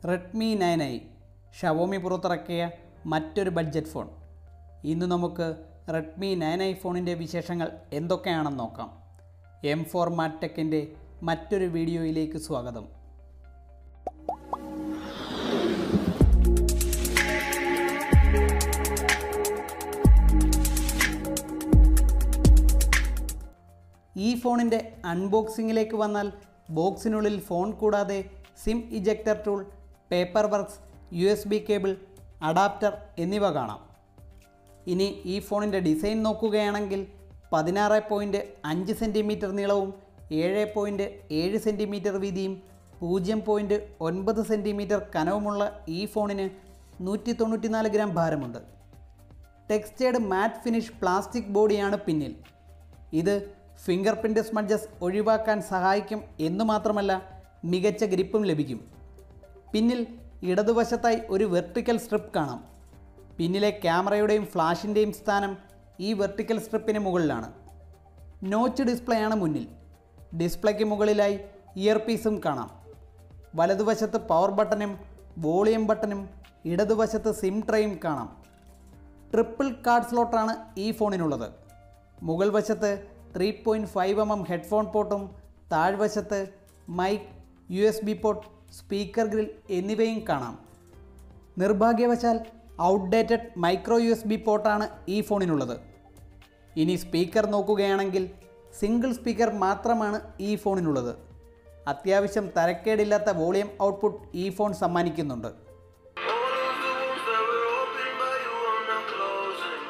Redmi nine I Xiaomi പുറത്തിറക്കിയ മറ്റൊരു budget phone ഇന്ന് നമുക്ക് റെഡ്മി നയൻ ഐ ഫോണിൻ്റെ വിശേഷങ്ങൾ എന്തൊക്കെയാണെന്ന് നോക്കാം എം ഫോർ മാറ്റെക്കിൻ്റെ മറ്റൊരു വീഡിയോയിലേക്ക് സ്വാഗതം ഈ ഫോണിൻ്റെ അൺബോക്സിങ്ങിലേക്ക് വന്നാൽ ബോക്സിനുള്ളിൽ ഫോൺ കൂടാതെ SIM ejector tool paper works U S B cable adapter എന്നിവ കാണാം ഇനി ഈ ഫോണിൻ്റെ ഡിസൈൻ നോക്കുകയാണെങ്കിൽ പതിനാറ് പോയിൻറ്റ് അഞ്ച് സെൻറ്റിമീറ്റർ നീളവും ഏഴ് പോയിൻറ്റ് ഏഴ് സെൻറ്റിമീറ്റർ വീതിയും പൂജ്യം പോയിൻറ്റ് ഒൻപത് സെൻറ്റിമീറ്റർ കനവുമുള്ള ഈ ഫോണിന് നൂറ്റി തൊണ്ണൂറ്റിനാല് ഗ്രാം ഭാരമുണ്ട് ടെക്സ്റ്റേഡ് മാറ്റ് ഫിനിഷ് പ്ലാസ്റ്റിക് ബോഡിയാണ് പിന്നിൽ ഇത് ഫിംഗർ പ്രിൻ്റ് സ്മഡ്ജസ് ഒഴിവാക്കാൻ സഹായിക്കും എന്നു മാത്രമല്ല മികച്ച ഗ്രിപ്പും ലഭിക്കും പിന്നിൽ ഇടതുവശത്തായി ഒരു വെർട്ടിക്കൽ സ്ട്രിപ്പ് കാണാം പിന്നിലെ ക്യാമറയുടെയും ഫ്ലാഷിൻ്റെയും സ്ഥാനം ഈ വെർട്ടിക്കൽ സ്ട്രിപ്പിന് മുകളിലാണ് നോച്ച് ഡിസ്പ്ലേ ആണ് മുന്നിൽ ഡിസ്പ്ലേക്ക് മുകളിലായി ഇയർ പീസും കാണാം വലതുവശത്ത് പവർ ബട്ടണും വോളിയം ബട്ടണും ഇടതുവശത്ത് സിം ട്രേയും കാണാം ട്രിപ്പിൾ കാർഡ് സ്ലോട്ടാണ് ഈ ഫോണിനുള്ളത് മുകൾ വശത്ത് three point five M M headphone പോർട്ടും താഴ്വശത്ത് mic U S B port speaker grill എന്നിവയും കാണാം നിർഭാഗ്യവശാൽ outdated micro U S B പോർട്ടാണ് ഈ ഫോണിനുള്ളത് ഇനി സ്പീക്കർ നോക്കുകയാണെങ്കിൽ സിംഗിൾ സ്പീക്കർ മാത്രമാണ് ഈ ഫോണിനുള്ളത് അത്യാവശ്യം തരക്കേടില്ലാത്ത വോളിയം ഔട്ട്പുട്ട് ഈ ഫോൺ സമ്മാനിക്കുന്നുണ്ട് All of the wounds that were opened by you are now closing.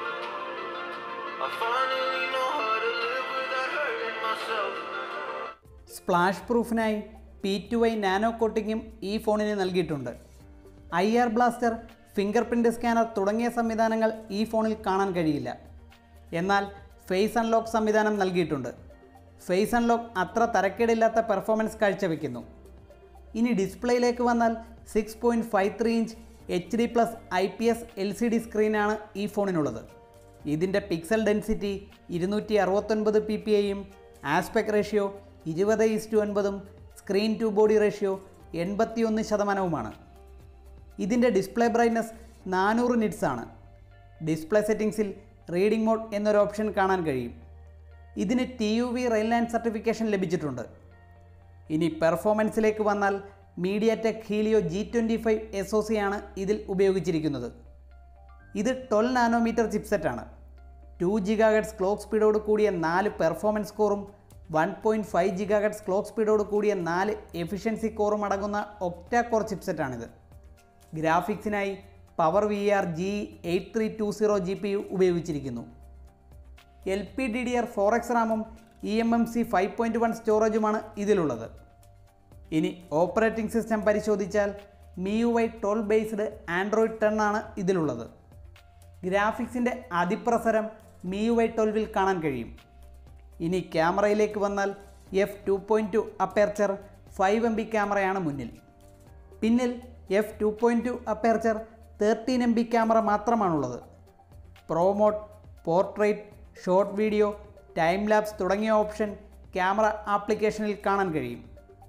I finally know how to live without hurting myself. Splash പ്രൂഫിനായി പി ടു ഐ നാനോ കോട്ടിങ്ങും ഈ ഫോണിന് നൽകിയിട്ടുണ്ട് I R blaster finger print scanner തുടങ്ങിയ സംവിധാനങ്ങൾ ഈ ഫോണിൽ കാണാൻ കഴിയില്ല എന്നാൽ ഫേസ് അൺലോക്ക് സംവിധാനം നൽകിയിട്ടുണ്ട് ഫേസ് അൺലോക്ക് അത്ര തരക്കേടില്ലാത്ത പെർഫോമൻസ് കാഴ്ചവെക്കുന്നു ഇനി ഡിസ്പ്ലേയിലേക്ക് വന്നാൽ six point five three inch H D plus I P S L C D സ്ക്രീനാണ് ഈ ഫോണിനുള്ളത് ഇതിൻ്റെ പിക്സൽ ഡെൻസിറ്റി ഇരുന്നൂറ്റി അറുപത്തൊൻപത് പി പി ഐയും ആസ്പെക്ട് റേഷ്യോ ഇരുപത് ഇസ്റ്റു ഒൻപതും സ്ക്രീൻ ടു ബോഡി റേഷ്യോ എൺപത്തിയൊന്ന് ശതമാനവുമാണ് ഇതിൻ്റെ ഡിസ്പ്ലേ ബ്രൈറ്റ്നസ് നാനൂറ് നിറ്റ്സ് ആണ് ഡിസ്പ്ലേ സെറ്റിംഗ്സിൽ റീഡിംഗ് മോഡ് എന്നൊരു ഓപ്ഷൻ കാണാൻ കഴിയും ഇതിന് ടി യു വി റെയിൽലാൻ സർട്ടിഫിക്കേഷൻ ലഭിച്ചിട്ടുണ്ട് ഇനി പെർഫോമൻസിലേക്ക് വന്നാൽ MediaTek Helio G twenty five S O C ആണ് ഇതിൽ ഉപയോഗിച്ചിരിക്കുന്നത് ഇത് ട്വൽവ് നാനോമീറ്റർ ചിപ്സെറ്റാണ് ടു ജിഗാഗട്സ് ക്ലോക്ക് സ്പീഡോട് കൂടിയ നാല് പെർഫോമൻസ് കോറും one point five gigahertz clock സ്പീഡോട് കൂടിയ നാല് എഫിഷ്യൻസി കോറും അടങ്ങുന്ന ഒക്ടാ കോർ ചിപ്സെറ്റാണിത് ഗ്രാഫിക്സിനായി power V R G eight three two zero G P U ഉപയോഗിച്ചിരിക്കുന്നു L P D D R four X റാമും E M M C five point one സ്റ്റോറേജുമാണ് ഇതിലുള്ളത് ഇനി ഓപ്പറേറ്റിംഗ് സിസ്റ്റം പരിശോധിച്ചാൽ MIUI twelve based Android ten ആണ് ഇതിലുള്ളത് ഗ്രാഫിക്സിൻ്റെ അതിപ്രസരം മി U Y ട്വൽവിൽ കാണാൻ കഴിയും ഇനി ക്യാമറയിലേക്ക് വന്നാൽ F two point two aperture five M B ക്യാമറയാണ് മുന്നിൽ പിന്നിൽ F two point two aperture thirteen M B camera മാത്രമാണുള്ളത് pro mode portrait short video time lapse തുടങ്ങിയ ഓപ്ഷൻ ക്യാമറ ആപ്ലിക്കേഷനിൽ കാണാൻ കഴിയും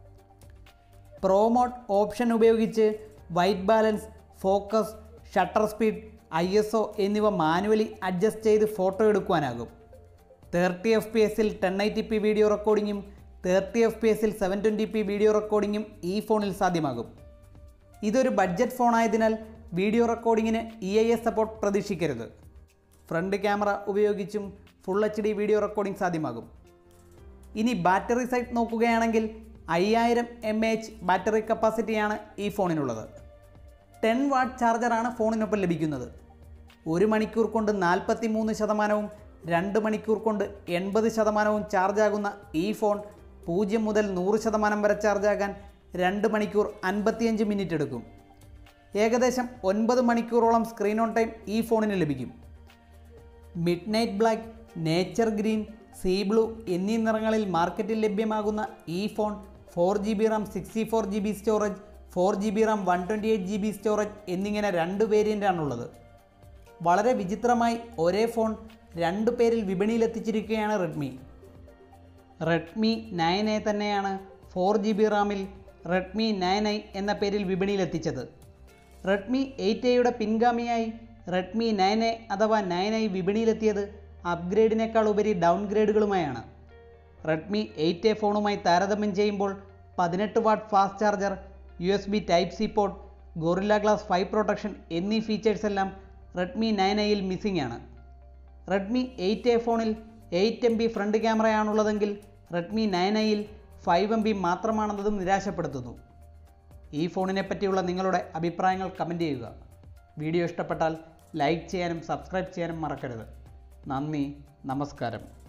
പ്രോമോട്ട് ഓപ്ഷൻ ഉപയോഗിച്ച് white balance focus shutter speed I S O എന്നിവ മാനുവലി അഡ്ജസ്റ്റ് ചെയ്ത് ഫോട്ടോ എടുക്കുവാനാകും തേർട്ടി എഫ് പി എസിൽ ടെൻ ഐ പി വീഡിയോ റെക്കോർഡിങ്ങും തേർട്ടി എഫ് പി എസിൽ സെവൻ ട്വൻറ്റി പി വീഡിയോ റെക്കോർഡിങ്ങും ഈ ഫോണിൽ സാധ്യമാകും ഇതൊരു ബഡ്ജറ്റ് ഫോണായതിനാൽ വീഡിയോ റെക്കോർഡിങ്ങിന് ഇ ഐ എസ് സപ്പോർട്ട് പ്രതീക്ഷിക്കരുത് ഫ്രണ്ട് ക്യാമറ ഉപയോഗിച്ചും full H D video recording സാധ്യമാകും ഇനി ബാറ്ററി സൈഡ് നോക്കുകയാണെങ്കിൽ അയ്യായിരം എം എച്ച് ബാറ്ററി കപ്പാസിറ്റിയാണ് ഈ ഫോണിനുള്ളത് ടെൻ വാട്ട് ചാർജറാണ് ഫോണിനൊപ്പം ലഭിക്കുന്നത് ഒരു മണിക്കൂർ കൊണ്ട് നാൽപ്പത്തി മൂന്ന് ശതമാനവും രണ്ട് മണിക്കൂർ കൊണ്ട് എൺപത് ശതമാനവും ചാർജാകുന്ന ഈ ഫോൺ പൂജ്യം മുതൽ നൂറ് ശതമാനം വരെ ചാർജാകാൻ രണ്ട് മണിക്കൂർ അൻപത്തിയഞ്ച് മിനിറ്റ് എടുക്കും ഏകദേശം ഒൻപത് മണിക്കൂറോളം സ്ക്രീൻ ഓൺ ടൈം ഈ ഫോണിന് ലഭിക്കും midnight black nature green sea blue എന്നീ നിറങ്ങളിൽ മാർക്കറ്റിൽ ലഭ്യമാകുന്ന ഈ phone four G B RAM sixty four G B storage four G B RAM one twenty eight G B storage എന്നിങ്ങനെ രണ്ട് വേരിയൻ്റാണുള്ളത് വളരെ വിചിത്രമായി ഒരേ ഫോൺ രണ്ട് പേരിൽ വിപണിയിലെത്തിച്ചിരിക്കുകയാണ് റെഡ്മി റെഡ്മി നയൻ എ തന്നെയാണ് ഫോർ ജി ബി റാമിൽ റെഡ്മി നയൻ ഐ എന്ന പേരിൽ വിപണിയിലെത്തിച്ചത് റെഡ്മി എയ്റ്റ് എയുടെ പിൻഗാമിയായി റെഡ്മി നയൻ എ അഥവാ നയൻ ഐ വിപണിയിലെത്തിയത് അപ്ഗ്രേഡിനേക്കാൾ ഉപരി ഡൗൺഗ്രേഡുകളുമായാണ് റെഡ്മി എയ്റ്റ് എ ഫോണുമായി താരതമ്യം ചെയ്യുമ്പോൾ പതിനെട്ട് watt fast charger U S B type C port Gorilla glass five protection എന്നീ ഫീച്ചേഴ്സ് എല്ലാം റെഡ്മി നയൻ ഐയിൽ മിസ്സിംഗ് ആണ് റെഡ്മി എയ്റ്റ് എ ഫോണിൽ എയ്റ്റ് എം ബി ഫ്രണ്ട് ക്യാമറയാണുള്ളതെങ്കിൽ റെഡ്മി നയൻ ഐയിൽ ഫൈവ് എം ബി മാത്രമാണെന്നതും നിരാശപ്പെടുത്തുന്നു ഈ ഫോണിനെ പറ്റിയുള്ള നിങ്ങളുടെ അഭിപ്രായങ്ങൾ കമൻറ്റ് ചെയ്യുക വീഡിയോ ഇഷ്ടപ്പെട്ടാൽ ലൈക്ക് ചെയ്യാനും സബ്സ്ക്രൈബ് ചെയ്യാനും മറക്കരുത് നന്ദി നമസ്കാരം